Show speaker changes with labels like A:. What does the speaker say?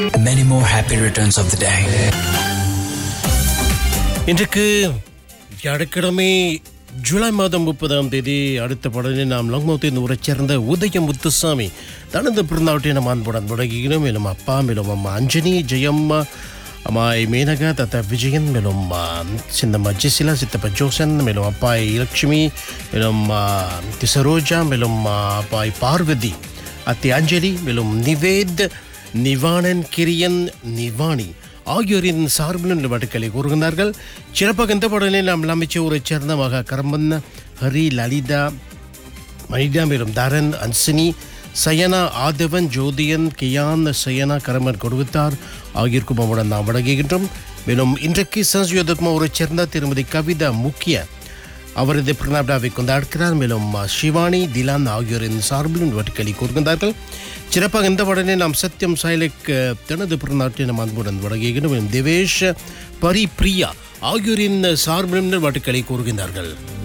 A: Many more happy returns of the day.
B: இன்றைக்கு வியாழக்கிழமை ஜூலை மாதம் முப்பதாம் தேதி அடுத்த படலில் நாம் லங்மௌத்தின் ஊரைச் சேர்ந்த உதய முத்துசாமி தனது பிறந்தாவட்டை நம் அன்புடன் முடங்குகிறோம் மேலும் அப்பா மேலும் அம்மா அஞ்சனி ஜெயம்மா அம்மாய் மேனகா தத்தா விஜயன் மேலும் ஆ, சின்னம்மா ஜெசிலா சித்தப்பா ஜோசன் மேலும் அப்பாய் லக்ஷ்மி மேலும் ஆ, சரோஜா மேலும் ஆ, அப்பாய் பார்வதி அத்தி அஞ்சலி மேலும் நிவேத் நிவானன் கிரியன் நிவானி ஆகியோரின் சார்பில் நிலவட்டுக்களை கூறுகின்றார்கள் சிறப்பாக இந்த பாடலில் நாம் அமைச்ச ஊரைச் சேர்ந்த மகா கரம்பன் ஹரி லலிதா மனிதா மேலும் தரன் அன்சினி சயனா ஆதவன் ஜோதியன் கியான் சயனா கரமன் கொடுத்தார் ஆகியோருக்கும் நம்முடன் நாம் வழங்குகின்றோம் மேலும் இன்றைக்கு சன்ஸ்யோதத்மா ஊரைச் சேர்ந்த திருமதி கவிதா முக்கிய அவரது பிரணாப்டாவை கொண்டாடுகிறார் மேலும் சிவானி திலான் ஆகியோரின் சார்பிலும் வட்டுக்களை கூறுகின்றார்கள் சிறப்பாக இந்த உடனே நாம் சத்யம் சாய்லக் அஹ், தனது பிறநாட்டை நம் அன்புடன் வழங்குகின்றோம் மேலும் திவேஷ் பரிப்ரியா ஆகியோரின் சார்பிலும் வட்டுக்களை கூறுகின்றார்கள்